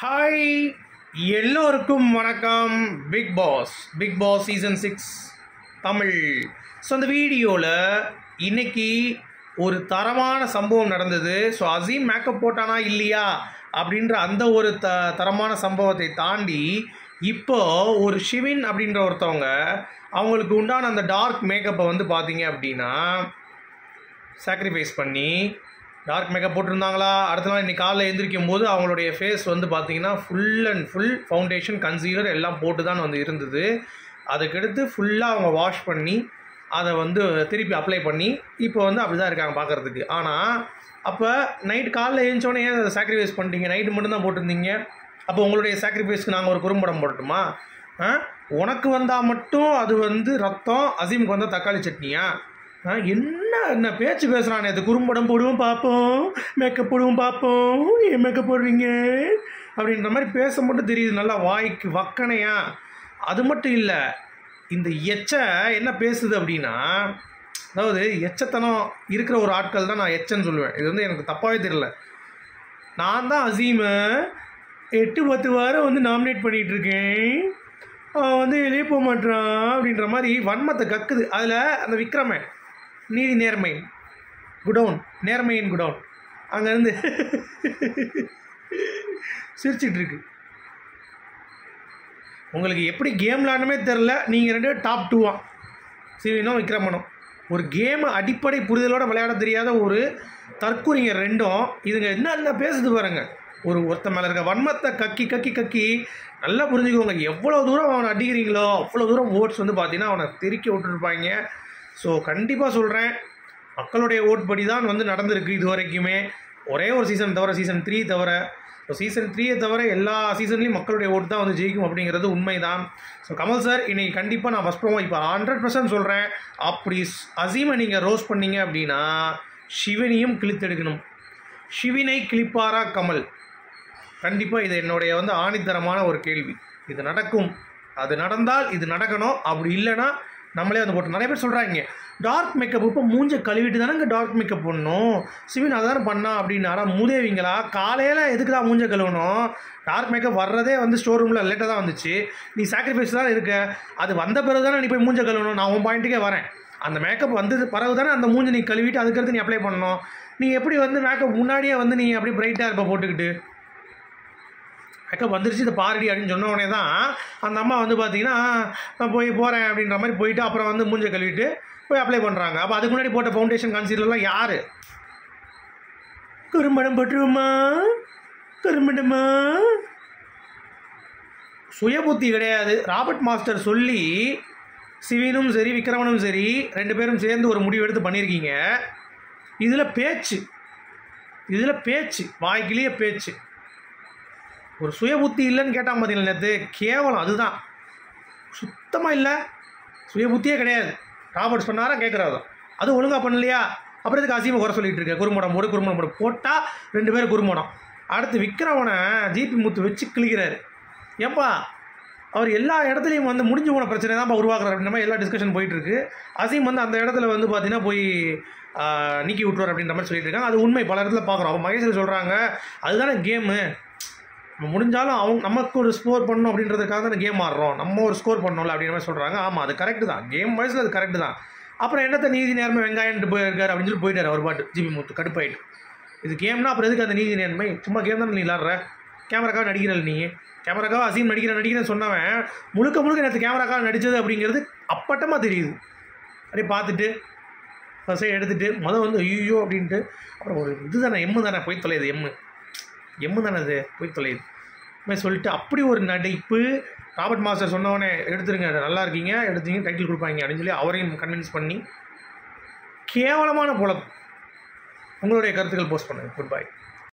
hi எல்லோருக்கும் வணக்கம் Bigg Boss Bigg Boss season six Tamil so அந்த வீடியோவில் இன்னைக்கு ஒரு தரமான சம்பவம் நடந்தது ஸோ அசீம் மேக்கப் போட்டானா இல்லையா அப்படின்ற அந்த ஒரு த தரமான சம்பவத்தை தாண்டி இப்போ ஒரு ஷிவின் அப்படின்ற ஒருத்தவங்க அவங்களுக்கு உண்டான அந்த டார்க் மேக்கப்பை வந்து பார்த்தீங்க அப்படின்னா சாக்ரிஃபைஸ் பண்ணி டார்க் மேக்கப் போட்டிருந்தாங்களா அடுத்த நாள் இன்னைக்கு காலைல எந்திரிக்கும் போது அவங்களுடைய ஃபேஸ் வந்து பார்த்தீங்கன்னா full and full foundation concealer எல்லாம் போட்டு தான் வந்து இருந்தது அதுக்கடுத்து ஃபுல்லாக அவங்க வாஷ் பண்ணி அதை வந்து திருப்பி அப்ளை பண்ணி இப்போ வந்து அப்படி தான் இருக்காங்க பார்க்குறதுக்கு ஆனால் அப்போ நைட் காலைல எழுந்தோடனே ஏன் அதை சாக்ரிஃபைஸ் பண்ணிட்டீங்க நைட்டு மட்டும்தான் போட்டிருந்தீங்க அப்போ உங்களுடைய சாக்ரிஃபைஸ்க்கு நாங்கள் ஒரு குறும்படம் போடட்டுமா ஆ உனக்கு வந்தால் மட்டும் அது வந்து ரத்தம் அசீமுக்கு வந்தால் தக்காளி சட்னியா ஆ, என்ன என்ன பேச்சு பேசுகிறானே இது குறும்படம் போடுவோம் பார்ப்போம் மேக்கப் போடுவோம் பார்ப்போம் ஏன் மேக்கப் போடுறீங்க அப்படின்ற மாதிரி பேச மட்டும் தெரியுது நல்லா வாய்க்கு வக்கனையா அது மட்டும் இல்லை இந்த எச்ச என்ன பேசுது அப்படின்னா அதாவது எச்சத்தனம் இருக்கிற ஒரு ஆட்கள் தான் நான் எச்சன்னு சொல்லுவேன் இது வந்து எனக்கு தப்பாகவே தெரியல நான் தான் அசீமை எட்டு பத்து வாரம் வந்து நாமினேட் பண்ணிகிட்டு இருக்கேன் அவன் வந்து வெளியே போக மாட்டான் அப்படின்ற மாதிரி வன்மத்தை கக்குது அதில் அந்த விக்ரமன் நீதி நேர்மை குடவுன் நேர்மையின் குடவுன் அங்கேருந்து சிரிச்சிட்டு இருக்கு உங்களுக்கு எப்படி கேம் விளாடணுமே தெரில நீங்கள் ரெண்டு பேரும் டாப் டூவா சிவினும் விக்ரமனும் ஒரு கேம் அடிப்படை புரிதலோட விளையாட தெரியாத ஒரு தற்கூறிங்க ரெண்டும் இதுங்க என்னென்ன பேசுது பாருங்க ஒரு ஒருத்த மேலே இருக்க வன்மத்தை கக்கி கக்கி கக்கி நல்லா புரிஞ்சுக்கோங்க எவ்வளோ தூரம் அவனை அடிக்கிறீங்களோ அவ்வளோ தூரம் ஓட்ஸ் வந்து பார்த்தீங்கன்னா அவனை தெருக்கி விட்டுருப்பாங்க ஸோ கண்டிப்பாக சொல்கிறேன் மக்களுடைய ஓட் படி தான் வந்து நடந்திருக்கு இது வரைக்குமே ஒரே ஒரு சீசன் தவிர சீசன் த்ரீ தவிர ஸோ சீசன் த்ரீயை தவிர எல்லா சீசன்லேயும் மக்களுடைய ஓட்டு தான் வந்து ஜெயிக்கும் அப்படிங்கிறது உண்மைதான் ஸோ கமல் சார் இன்னைக்கு கண்டிப்பாக நான் ஃபஸ்ட் ப்ரோமோ இப்போ ஹண்ட்ரட் பர்சன்ட் சொல்கிறேன் அப்படி ஸ்- அசீமை நீங்கள் ரோஸ் பண்ணீங்க அப்படின்னா சிவனையும் கிழித்தெடுக்கணும் சிவினை கிழிப்பாரா கமல் கண்டிப்பாக இது என்னுடைய வந்து ஆணித்தரமான ஒரு கேள்வி இது நடக்கும் அது நடந்தால் இது நடக்கணும் அப்படி இல்லைன்னா நம்மளே வந்து போட்டு நிறைய பேர் சொல்கிறாங்க டார்க் மேக்கப் இப்போ மூஞ்ச கழுவிட்டு தானே டார்க் மேக்கப் பண்ணணும் சிவின் அதான பண்ணா அப்படின்னாரா மூதேவிங்களா காலையில் எதுக்கு தான் மூஞ்ச கழுவணும் டார்க் மேக்கப் வர்றதே வந்து ஸ்டோர் ரூமில் லேட்டாக தான் வந்துச்சு நீ சாக்ரிஃபைஸ் தான் இருக்க அது வந்த பிறகு தானே நீ போய் மூஞ்ச கழுவணும் நான் உன் பாயிண்ட்டுக்கே வரேன் அந்த மேக்கப் வந்தது பிறகு தானே அந்த மூஞ்ச நீ கழுவிட்டு அதுக்கடுத்து நீ அப்ளை பண்ணணும் நீ எப்படி வந்து மேக்கப் முன்னாடியே வந்து நீ அப்படி பிரைட்டாக இருப்ப போட்டுக்கிட்டு மேக்கப் வந்துருச்சு இதை பாருடி அப்படின்னு சொன்ன உடனே தான் அந்த அம்மா வந்து பார்த்தீங்கன்னா நான் போய் போகிறேன் அப்படின்ற மாதிரி போயிட்டு அப்புறம் வந்து மூஞ்ச கழுவிட்டு போய் அப்ளை பண்ணுறாங்க அப்போ அதுக்கு முன்னாடி போட்ட ஃபவுண்டேஷன் கன்சீலர்லாம் யார் குறும்படம் போட்டுருவோமா குறும்படமா சுயபுத்தி கிடையாது ராபர்ட் மாஸ்டர் சொல்லி சிவினும் சரி விக்ரமனும் சரி ரெண்டு பேரும் சேர்ந்து ஒரு முடிவு எடுத்து பண்ணியிருக்கீங்க இதில் பேச்சு இதில் பேச்சு வாய்க்கிலேயே பேச்சு ஒரு சுய புத்தி இல்லைன்னு கேட்டான் பார்த்தீங்களா நேற்று கேவலம் அதுதான் சுத்தமாக இல்லை சுய புத்தியே கிடையாது ராபர்ட் சொன்னாரா கேட்குறாரோ அது ஒழுங்காக பண்ணலையா அப்புறம் இதுக்கு அசீமை குறை சொல்லிட்டு இருக்க குறும்படம் போடு குறும்படம் போடு போட்டால் ரெண்டு பேரும் குறும்படம் அடுத்து விக்ரமனை ஜிபி முத்து வச்சு கிழிக்கிறாரு ஏப்பா அவர் எல்லா இடத்துலையும் வந்து முடிஞ்சு போன பிரச்சனை தான் உருவாக்குறாரு அப்படின்ற மாதிரி எல்லா டிஸ்கஷன் போயிட்டு இருக்கு அசீம் வந்து அந்த இடத்துல வந்து பார்த்தீங்கன்னா போய் ஆ, நீக்கி விட்டுருவார் அப்படின்ற மாதிரி சொல்லிட்டு இருக்காங்க அது உண்மை பல இடத்துல பார்க்குறோம் அப்போ மகேஸ்வரி சொல்கிறாங்க அதுதானே கேமு நம்ம முடிஞ்சாலும் அவங்க நமக்கு ஒரு ஸ்கோர் பண்ணணும் அப்படின்றதுக்காக தான் கேம் ஆடுறோம் நம்ம ஒரு ஸ்கோர் பண்ணணும்ல அப்படின்ற மாதிரி சொல்கிறாங்க ஆமாம் அது கரெக்டு தான் கேம் வைஸில் அது கரெக்டு தான் அப்புறம் என்னத்த நீதி நேர்மை வெங்காயம்ட்டு போயிருக்காரு அப்படின்னு சொல்லி போயிட்டார் அவர் பாட்டு ஜிபி முத்து கடுப்பாயிட்டு இது கேம்னா அப்புறம் எதுக்கு அந்த நீதி நேர்மை சும்மா கேம் தானே நீ விளாட்ற கேமராக்காக நடிக்கிறல் நீ கேமராக்காக அசீம் நடிக்கிற நடிக்கிறேன்னு சொன்னவன் முழுக்க முழுக்க நேற்று கேமராக்காக நடித்தது அப்படிங்கிறது அப்பட்டமாக தெரியுது அப்படியே பார்த்துட்டு ஃபஸ்ட்டே எடுத்துட்டு மொதல் வந்து ஐயோ அப்படின்ட்டு அப்புறம் ஒரு இது தானே எம்மு தானே போய் தொலையுது எம்மு எம்மு தானே அது போய் தொலையுது மாதிரி சொல்லிட்டு அப்படி ஒரு நடிப்பு ராபர்ட் மாஸ்டர் சொன்னவனே எடுத்துருங்க நல்லா இருக்கீங்க எடுத்தீங்க டைட்டில் கொடுப்பாங்க அப்படின்னு சொல்லி அவரையும் கன்வின்ஸ் பண்ணி கேவலமான பொழப்பு உங்களுடைய கருத்துக்கள் போஸ்ட் பண்ணுங்கள் குட் பை